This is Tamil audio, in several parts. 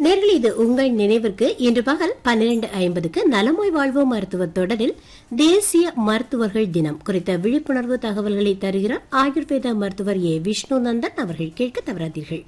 நேரில் இது உங்கள் நினைவிற்கு இன்று பகல் பன்னிரண்டு ஐம்பதுக்கு நலமாய் வாழ்வோம் மருத்துவ தொடரில் தேசிய மருத்துவர்கள் தினம் குறித்த விழிப்புணர்வு தகவல்களை தருகிறார் ஆயுர்வேத மருத்துவர் ஏ விஷ்ணு நந்தன் அவர்கள் கேட்க தவறாதீர்கள்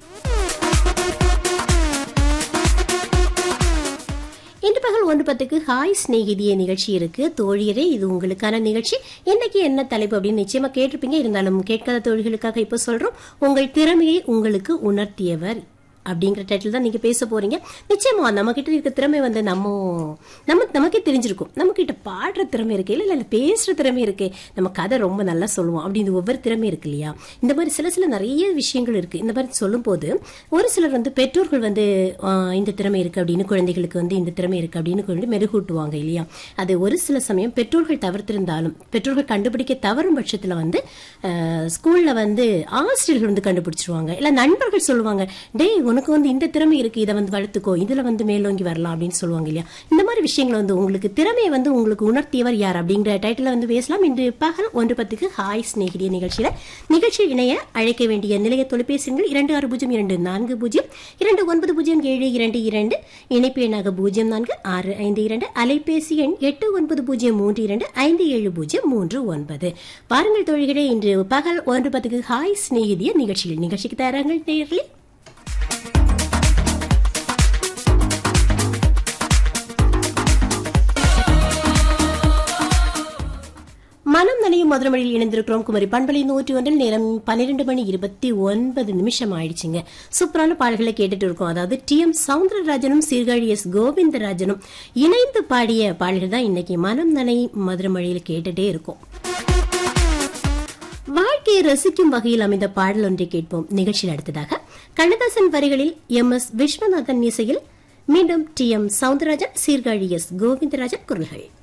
இன்று பகல் ஒன்று பத்துக்கு ஹாய் ஸ்நேகிதிய நிகழ்ச்சி இருக்கு தோழியரே இது உங்களுக்கான நிகழ்ச்சி இன்னைக்கு என்ன தலைப்பு அப்படின்னு நிச்சயமா கேட்டிருப்பீங்க இருந்தாலும் கேட்காத தோழிகளுக்காக இப்போ சொல்றோம் உங்கள் திறமையை உங்களுக்கு உணர்த்தியவர் அப்படிங்கிற டைட்டில் தான் நீங்க பேச போறீங்க நிச்சயமா நம்ம கிட்ட இருக்க திறமை வந்து நம்ம நம்ம நமக்கே தெரிஞ்சிருக்கும் நம்ம கிட்ட பாடுற திறமை இருக்கு இல்ல இல்ல பேசுற திறமை இருக்கு நம்ம கதை ரொம்ப நல்லா சொல்லுவோம் அப்படின்னு ஒவ்வொரு திறமை இருக்கு இல்லையா இந்த மாதிரி சில சில நிறைய விஷயங்கள் இருக்கு இந்த மாதிரி சொல்லும் போது ஒரு சிலர் வந்து பெற்றோர்கள் வந்து ஆஹ், இந்த திறமை இருக்கு அப்படின்னு குழந்தைகளுக்கு வந்து இந்த திறமை இருக்கு அப்படின்னு கொண்டு மெருகூட்டுவாங்க இல்லையா அது ஒரு சில சமயம் பெற்றோர்கள் தவிர்த்திருந்தாலும் பெற்றோர்கள் கண்டுபிடிக்க தவறும் பட்சத்துல வந்து ஆஹ், ஸ்கூல்ல வந்து ஆசிரியர்கள் வந்து கண்டுபிடிச்சிருவாங்க இல்ல நண்பர்கள் சொல்லுவாங்க டேய் உனக்கு வந்து இந்த திறமை இருக்கு இதை வந்து வளர்த்துக்கோ இதுல வந்து மேலோங்கி வரலாம் அப்படின்னு சொல்லுவாங்க இல்லையா இந்த மாதிரி விஷயங்கள் வந்து உங்களுக்கு திறமையை வந்து உங்களுக்கு உணர்த்தியவர் யார் அப்படிங்கிற டைட்டில் வந்து பேசலாம் இன்று பகல் ஒன்று பத்துக்கு ஹாய் ஸ்நேகிதிய நிகழ்ச்சியில நிகழ்ச்சி இணைய அழைக்க வேண்டிய நிலைய தொலைபேசிகள் இரண்டு ஆறு பூஜ்ஜியம் இரண்டு நான்கு பூஜ்ஜியம் இரண்டு ஒன்பது பூஜ்ஜியம் ஏழு இரண்டு இரண்டு இணைப்பு எண்ணாக பூஜ்ஜியம் நான்கு ஆறு ஐந்து இரண்டு அலைபேசி எண் எட்டு ஒன்பது பூஜ்ஜியம் மூன்று இரண்டு ஐந்து ஏழு பூஜ்ஜியம் மூன்று ஒன்பது பாருங்கள் தோழிகளே இன்று பகல் ஒன்று பத்துக்கு ஹாய் ஸ்நேகிதிய நிகழ்ச்சியில் நிகழ்ச்சிக்கு தயாராங்கள் நேர்களே மனம் நனையும் மதுரமொழியில் இணைந்திருக்கிறோம் குமரி பண்பலை நூற்றி ஒன்றில் நேரம் பன்னிரெண்டு மணி இருபத்தி ஒன்பது நிமிஷம் ஆயிடுச்சுங்க சூப்பரான பாடல்களை கேட்டுட்டு இருக்கோம் அதாவது டி எம் சவுந்தரராஜனும் சீர்காழி எஸ் கோவிந்தராஜனும் இணைந்து பாடிய பாடல்கள் தான் இன்னைக்கு மனம் நனை மதுரமொழியில் கேட்டுட்டே இருக்கோம் வாழ்க்கையை ரசிக்கும் வகையில் அமைந்த பாடல் ஒன்றை கேட்போம் நிகழ்ச்சியில் அடுத்ததாக கண்ணதாசன் வரிகளில் எம் எஸ் விஸ்வநாதன் இசையில் மீண்டும் T M Soundararajan Sirkazhi S Govindarajan குரல்கள்